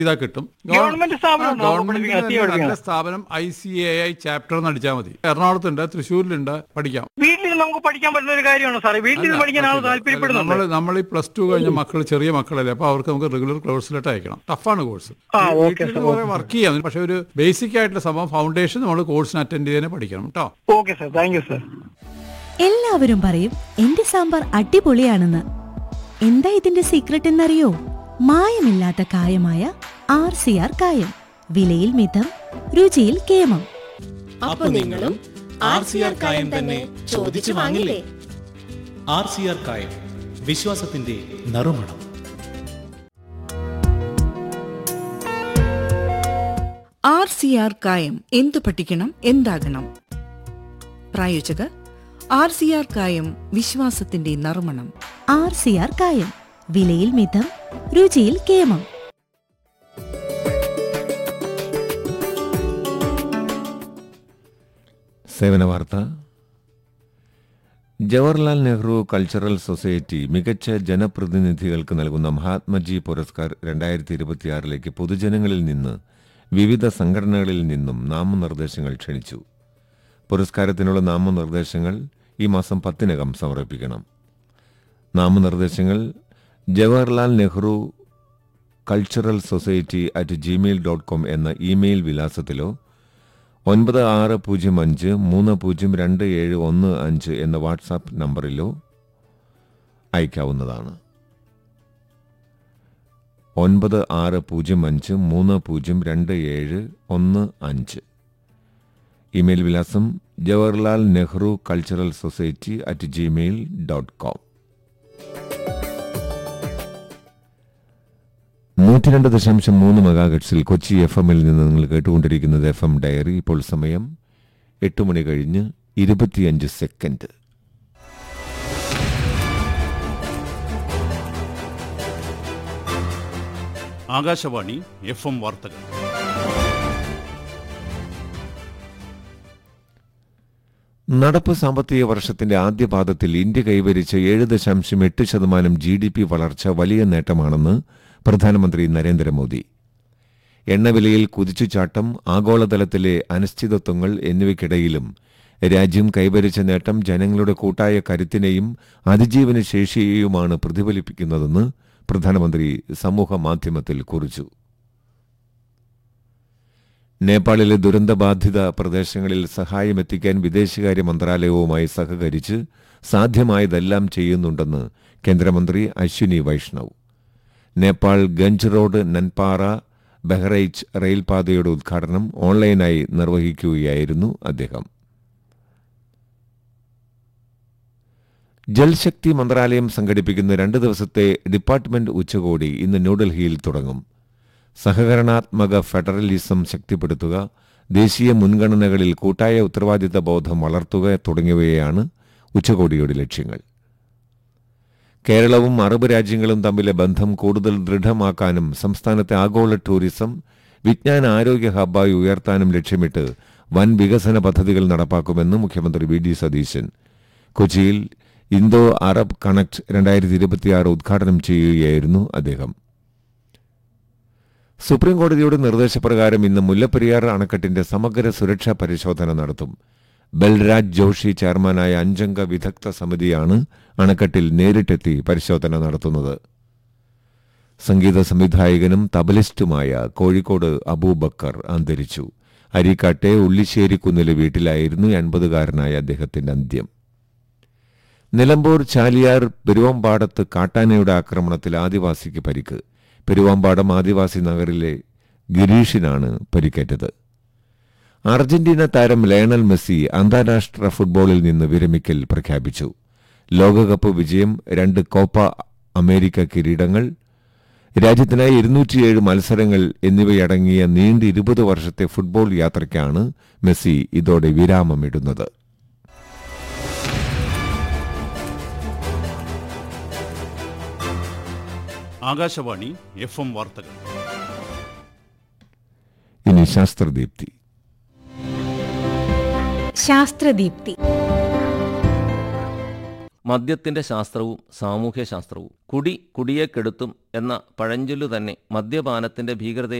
ഇതാ കിട്ടും ഗവൺമെന്റ് സ്ഥാപനം ഉണ്ടോ? ഗവൺമെന്റിന്റെ പഠിപ്പിക്കാൻ, തന്നെ പഠിപ്പിക്കാൻ. നല്ല സ്ഥാപനം I C A I chapter എന്ന് അടിച്ചാൽ മതി എറണാകുളത്തുണ്ട് തൃശ്ശൂരിലുണ്ട് പഠിക്കാം വീട്ടിൽ നമുക്ക് പഠിക്കാൻ പറ്റുന്ന ഒരു കാര്യമാണ് സാറേ വീട്ടിൽ നിന്ന് പഠിക്കാൻ ആൾ നമ്മൾ താല്പര്യപ്പെടുന്നുണ്ട് നമ്മൾ ഈ പ്ലസ് ടു കഴിഞ്ഞ മക്കൾ ചെറിയ മക്കളല്ലേ അപ്പൊ അവർക്ക് നമുക്ക് റെഗുലർ കോഴ്സിലോട്ട് അയക്കണം ടഫാണ് കോഴ്സ് ആ, okay, sir, വർക്ക് ചെയ്യാം പക്ഷെ ഒരു ബേസിക് ആയിട്ടുള്ള സംഭവം ഫൗണ്ടേഷൻ നമ്മൾ കോഴ്സിന് അറ്റൻഡ് ചെയ്യാൻ പഠിക്കണം കേട്ടോ okay sir thank you sir എല്ലാവരും പറയും എന്റെ സാമ്പാർ അടിപൊളിയാണെന്ന് എന്താ ഇതിന്റെ സീക്രട്ട് എന്നറിയോ മായമില്ലാത്ത കായമായ ആർ സി ആർ കായം വിലയിൽ മിതം രുചിയിൽ കേമം അപ്പൊ നിങ്ങളും ആർ സി ആർ കായം തന്നെ ചോദിച്ചു വാങ്ങില്ലേ ആർ സി ആർ കായം വിശ്വാസത്തിന്റെ നറുമണം ആർ സി ആർ കായം എന്തു പഠിക്കണം എന്താകണം പ്രായോജകർ ആർ സി ആർ കായം വിശ്വാസത്തിന്റെ നറുമണം ആർ സി ആർ കായം വിലയിൽ മിതം രുചിയിൽ കേമം സേവന വാർത്ത ജവഹർലാൽ നെഹ്റു കൾച്ചറൽ സൊസൈറ്റി മികച്ച ജനപ്രതിനിധികൾക്ക് നൽകുന്ന മഹാത്മജി പുരസ്കാർ രണ്ടായിരത്തി ഇരുപത്തിയാറിലേക്ക് പൊതുജനങ്ങളിൽ നിന്ന് വിവിധ സംഘടനകളിൽ നിന്നും നാമനിർദ്ദേശങ്ങൾ ക്ഷണിച്ചു പുരസ്കാരത്തിനുള്ള നാമനിർദ്ദേശങ്ങൾ ഈ മാസം പത്തിനകം സമർപ്പിക്കണം നാമനിർദ്ദേശങ്ങൾ Jawaharlal Nehru cultural society at Gmail dot com എന്ന ഇമെയിൽ വിലാസത്തിലോ ഒൻപത് ആറ് പൂജ്യം അഞ്ച് മൂന്ന് പൂജ്യം രണ്ട് ഏഴ് ഒന്ന് അഞ്ച് എന്ന വാട്സാപ്പ് നമ്പറിലോ അയക്കാവുന്നതാണ് ഒൻപത് ആറ് പൂജ്യം അഞ്ച് മൂന്ന് പൂജ്യം രണ്ട് ഏഴ് ഒന്ന് അഞ്ച് ഇമെയിൽ വിലാസം Jawaharlal Nehru cultural society at Gmail dot com നൂറ്റി രണ്ട് ദശാംശം മൂന്ന് മെഗാഗട്സിൽ കൊച്ചി എഫ് എമ്മിൽ നിന്ന് നിങ്ങൾ കേട്ടുകൊണ്ടിരിക്കുന്നത് എഫ് എം ഡയറി ഇപ്പോൾ സമയം എട്ട് മണി കഴിഞ്ഞ് ഇരുപത്തിയഞ്ച് സെക്കൻഡ് ആകാശവാണി എഫ് എം വാർത്തകൾ നടപ്പ് സാമ്പത്തിക വർഷത്തിന്റെ ആദ്യപാദത്തിൽ ഇന്ത്യ കൈവരിച്ച ഏഴ് ദശാംശം എട്ട് ശതമാനം ജി ഡി പി വളർച്ച വലിയ നേട്ടമാണെന്ന് പ്രധാനമന്ത്രി നരേന്ദ്രമോദി എണ്ണവിലയിൽ കുതിച്ചുചാട്ടം ആഗോളതലത്തിലെ അനിശ്ചിതത്വങ്ങൾ എന്നിവയ്ക്കിടയിലും രാജ്യം കൈവരിച്ച നേട്ടം ജനങ്ങളുടെ കൂട്ടായ കരുത്തിനെയും അതിജീവന ശേഷിയെയുമാണ് പ്രതിഫലിപ്പിക്കുന്നതെന്ന് പ്രധാനമന്ത്രി സമൂഹ മാധ്യമത്തിൽ കുറിച്ചു നേപ്പാളിലെ ദുരന്തബാധിത പ്രദേശങ്ങളിൽ സഹായമെത്തിക്കാൻ വിദേശകാര്യ മന്ത്രാലയവുമായി സഹകരിച്ച് സാധ്യമായതെല്ലാം ചെയ്യുന്നുണ്ടെന്ന് കേന്ദ്രമന്ത്രി അശ്വിനി വൈഷ്ണവ് നേപ്പാൾ ഗഞ്ച് റോഡ് നൻപാറ ബഹ്റൈച്ച് റെയിൽപാതയുടെ ഉദ്ഘാടനം ഓൺലൈനായി നിർവഹിക്കുകയായിരുന്നു അദ്ദേഹം ജൽശക്തി മന്ത്രാലയം സംഘടിപ്പിക്കുന്ന രണ്ട് ദിവസത്തെ ഡിപ്പാർട്ട്മെന്റ് ഉച്ചകോടി ഇന്ന് ന്യൂഡൽഹിയിൽ തുടങ്ങും സഹകരണാത്മക ഫെഡറലിസം ശക്തിപ്പെടുത്തുക ദേശീയ മുൻഗണനകളിൽ കൂട്ടായ ഉത്തരവാദിത്ത ബോധം വളർത്തുക തുടങ്ങിയവയാണ് ഉച്ചകോടിയുടെ ലക്ഷ്യങ്ങൾ കേരളവും അറബ് രാജ്യങ്ങളും തമ്മിലെ ബന്ധം കൂടുതൽ ദൃഢമാക്കാനും സംസ്ഥാനത്തെ ആഗോള ടൂറിസം വിജ്ഞാന ആരോഗ്യ ഹബ്ബായി ഉയർത്താനും ലക്ഷ്യമിട്ട് വൻ വികസന പദ്ധതികൾ നടപ്പാക്കുമെന്ന് മുഖ്യമന്ത്രി വി ഡി സതീശൻ കൊച്ചിയിൽ ഇന്തോ അറബ് കണക്ട് രണ്ടായിരത്തി ഇരുപത്തിയാറ് ഉദ്ഘാടനം ചെയ്യുകയായിരുന്നു അദ്ദേഹം സുപ്രീം കോടതിയുടെ നിർദ്ദേശപ്രകാരം ഇന്ന് മുല്ലപ്പെരിയാർ അണക്കെട്ടിന്റെ സമഗ്ര സുരക്ഷാ പരിശോധന നടത്തും ബൽരാജ് ജോഷി ചെയർമാനായ അഞ്ചംഗ വിദഗ്ധ സമിതിയാണ് അണക്കെട്ടിൽ നേരിട്ടെത്തി പരിശോധന നടത്തുന്നത് സംഗീത സംവിധായകനും തബലിസ്റ്റുമായ കോഴിക്കോട് അബൂബക്കർ അന്തരിച്ചു അരീക്കാട്ടെ ഉള്ളിശ്ശേരിക്കുന്നിലെ വീട്ടിലായിരുന്നു എൺപതുകാരനായ അദ്ദേഹത്തിന്റെ അന്ത്യം നിലമ്പൂർ ചാലിയാർ പെരുവമ്പാടത്ത് കാട്ടാനയുടെ ആക്രമണത്തിൽ ആദിവാസിക്ക് പരിക്ക് പെരുവമ്പാടം ആദിവാസി നഗറിലെ ഗിരീഷിനാണ് പരിക്കേറ്റത് അർജന്റീന താരം ലയണൽ മെസ്സി അന്താരാഷ്ട്ര ഫുട്ബോളിൽ നിന്ന് വിരമിക്കൽ പ്രഖ്യാപിച്ചു ലോകകപ്പ് വിജയം രണ്ട് കോപ്പ അമേരിക്ക കിരീടങ്ങൾ രാജ്യത്തിനായി ഇരുന്നൂറ്റിയേഴ് മത്സരങ്ങൾ എന്നിവയടങ്ങിയ നീണ്ട ഇരുപത് വർഷത്തെ ഫുട്ബോൾ യാത്രയ്ക്കാണ് മെസ്സി ഇതോടെ വിരാമമിടുന്നത് ആകാശവാണി എഫ് എം വാർത്തകൾ ഇനി ശാസ്ത്രദീപ്തി ശാസ്ത്രദീപ്തി മദ്യത്തിന്റെ ശാസ്ത്രവും സാമൂഹ്യ ശാസ്ത്രവും കുടി കുടിയെ കെടുത്തും എന്ന പഴഞ്ചൊല്ലു തന്നെ മദ്യപാനത്തിന്റെ ഭീകരതയെ